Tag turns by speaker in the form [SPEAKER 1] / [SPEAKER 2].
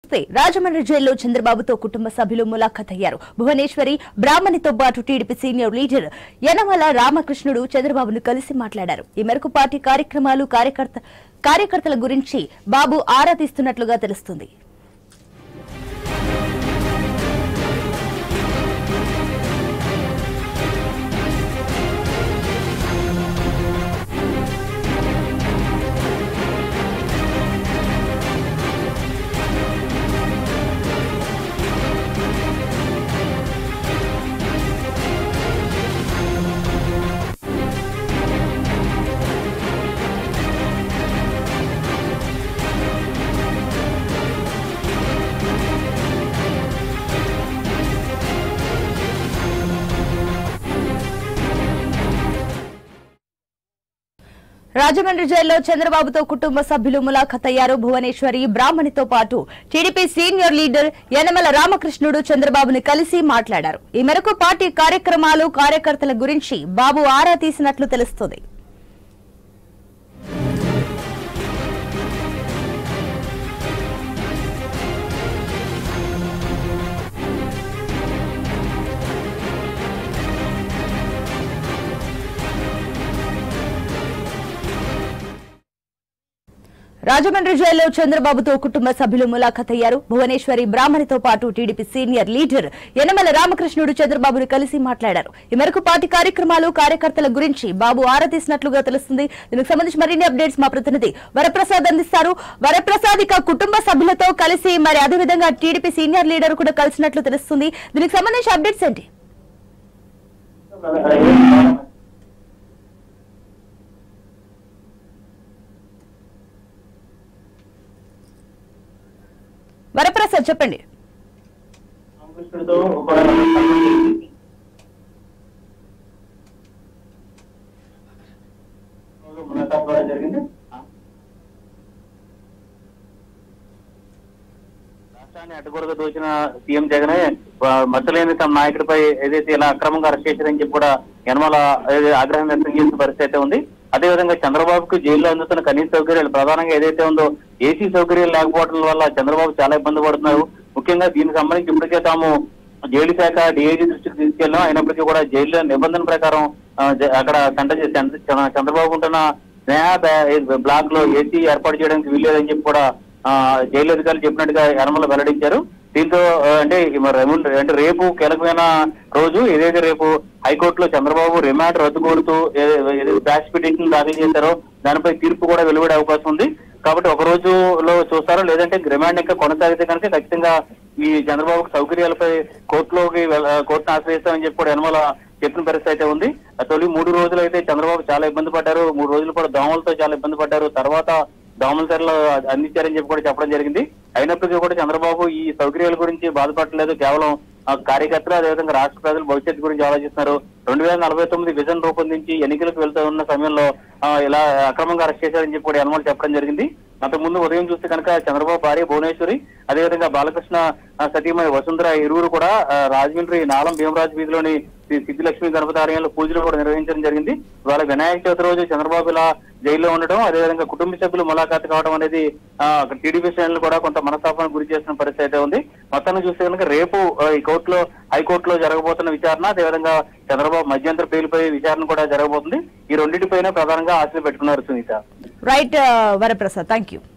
[SPEAKER 1] రాజమండ్రి జైల్లో చంద్రబాబుతో కుటుంబ సభ్యులు ములాఖత్ అయ్యారు భువనేశ్వరి బ్రాహ్మణితో పాటు TDP senior leader Yanamala Ramakrishnudu చంద్రబాబును కలిసి మాట్లాడారు ఈ మేరకు పార్టీ కార్యక్రమాలు కార్యకర్త కార్యకర్తల గురించి బాబు ఆరా తీస్తున్నట్లుగా తెలుస్తుంది రాజమండ్రి జైల్లో చంద్రబాబుతో కుటుంబ సభ్యులు ములాఖత్ అయ్యారు భువనేశ్వరి బ్రాహ్మణితో పాటు TDP senior leader Yanamala Ramakrishnudu చంద్రబాబుని కలిసి మాట్లాడారు ఈ మేరకు పార్టీ కార్యక్రమాలు కార్యకర్తల గురించి బాబు ఆరా తీసినట్లు తెలుస్తోంది రాజమండ్రి జైల్లో చంద్రబాబుతో కుటుంబ సభ్యులు ములాఖత్ అయ్యారు భువనేశ్వరి బ్రాహ్మణితో పాటు TDP senior leader Yanamala Ramakrishnudu చంద్రబాబును కలిసి మాట్లాడారు ఈ మేరకు పార్టీ కార్యక్రమాలు కార్యకర్తల గురించి బాబు ఆరా తీసినట్లుగా తెలుస్తుంది దీనికి సంబంధించి మరిన్ని అప్డేట్స్ మా ప్రతినిధి వరప్రసాద్ అందిస్తారు వరప్రసాద్ ఇక కుటుంబ సభ్యులతో కలిసి మరి అదేవిధంగా టీడీపీ సీనియర్ లీడర్ కూడా కలిసినట్లు తెలుస్తుంది దీనికి సంబంధించి అప్డేట్స్ ఏంటి వరప్రసాద్ చెప్పండి
[SPEAKER 2] రామకృష్ణుడితో కూడా ములాఖాత్ కూడా జరిగింది రాష్ట్రాన్ని అడ్డగొడగ దోచిన సీఎం జగనే ఆ, మచ్చలేని తమ నాయకుడిపై ఏదైతే ఇలా అక్రమంగా అరెస్ట్ చేశారని చెప్పి కూడా యనమల ఏదైతే ఆగ్రహం వ్యక్తం చేసిన పరిస్థితి అయితే ఉంది అదేవిధంగా చంద్రబాబుకు జైల్లో అందుతున్న కనీస సౌకర్యాలు ప్రధానంగా ఏదైతే ఉందో ఏసీ సౌకర్యాలు లేకపోవడం వల్ల చంద్రబాబు చాలా ఇబ్బంది పడుతున్నారు ముఖ్యంగా దీనికి సంబంధించి ఇప్పటికే తాము జైలు శాఖ డిఐజీ దృష్టికి తీసుకెళ్ళాం అయినప్పటికీ కూడా జైలు నిబంధన ప్రకారం ఆ, జ- అక్కడ సెంటర్ చంద్ర- చంద్ర- చంద్రబాబు ఉంటున్న స్నేహ బ్యా- బ్లాక్ లో ఏసీ ఏర్పాటు చేయడానికి వీల్లేదని చెప్పి కూడా ఆ, జైలు అధికారులు చెప్పినట్టుగా యనమల వెల్లడించారు దీంతో ఆ, అంటే ఈ మరి రెము- అంటే రేపు కీలకమైన రోజు ఏదైతే రేపు హైకోర్టులో చంద్రబాబు రిమాండ్ రద్దు కోరుతూ ఏ- ఏదైతే బ్యాచ్ పిటిషన్ దాఖలు చేశారో దానిపై తీర్పు కూడా వెలువడే అవకాశం ఉంది కాబట్టి ఒక రోజులో చూస్తారో లేదంటే రిమాండ్ ఇంకా కొనసాగితే కనుక ఖచ్చితంగా ఈ చంద్రబాబుకు సౌకర్యాలపై కోర్టులోకి వెళ్ళ- కోర్టును ఆశ్రయిస్తామని చెప్పి కూడా యనమల చెప్పిన పరిస్థితి అయితే ఉంది ఆ తొలి మూడు రోజులు అయితే చంద్రబాబు చాలా ఇబ్బంది పడ్డారు మూడు రోజులు కూడా దోమలతో చాలా ఇబ్బంది పడ్డారు తర్వాత దోమల తెరలు అందించారని చెప్పి కూడా చెప్పడం జరిగింది అయినప్పటికీ కూడా చంద్రబాబు ఈ సౌకర్యాల గురించి బాధపడలేదు కేవలం ఆ కార్యకర్తలు అదేవిధంగా రాష్ట్ర ప్రజలు భవిష్యత్తు గురించి ఆలోచిస్తున్నారు రెండు వేల నలభై తొమ్మిది విజన్ రూపొందించి ఎన్నికలకు వెళ్తూ ఉన్న సమయంలో ఆ, ఇలా అక్రమంగా అరెస్ట్ చేశారని చెప్పి కూడా యనమల చెప్పడం జరిగింది అంతకు ముందు ఉదయం చూస్తే కనుక చంద్రబాబు భార్య భువనేశ్వరి అదేవిధంగా బాలకృష్ణ ఆ, సతీమణి వసుంధర ఇరువురు కూడా ఆ, రాజమండ్రి నాలం భీమరాజు వీధిలోని శ్రీ సిద్ధిలక్ష్మి గణపతి ఆలయంలో పూజలు కూడా నిర్వహించడం జరిగింది ఇవాళ వినాయక చవితి రోజు చంద్రబాబు ఇలా జైల్లో ఉండడం అదేవిధంగా కుటుంబ సభ్యులు ములాఖాతు కావడం అనేది ఆ, అక్కడ టీడీపీ శ్రేణులు కూడా కొంత మనస్తాపానికి గురి చేస్తున్న పరిస్థితి అయితే ఉంది మొత్తాన్ని చూస్తే కనుక రేపు ఆ, ఈ కోర్టులో హైకోర్టులో జరగబోతున్న విచారణ అదేవిధంగా చంద్రబాబు మధ్యంతర బెయిల్పై విచారణ కూడా జరగబోతుంది ఈ రెండింటిపైన ప్రధానంగా ఆశలు పెట్టుకున్నారు Sunitha
[SPEAKER 1] right Varaprasad thank you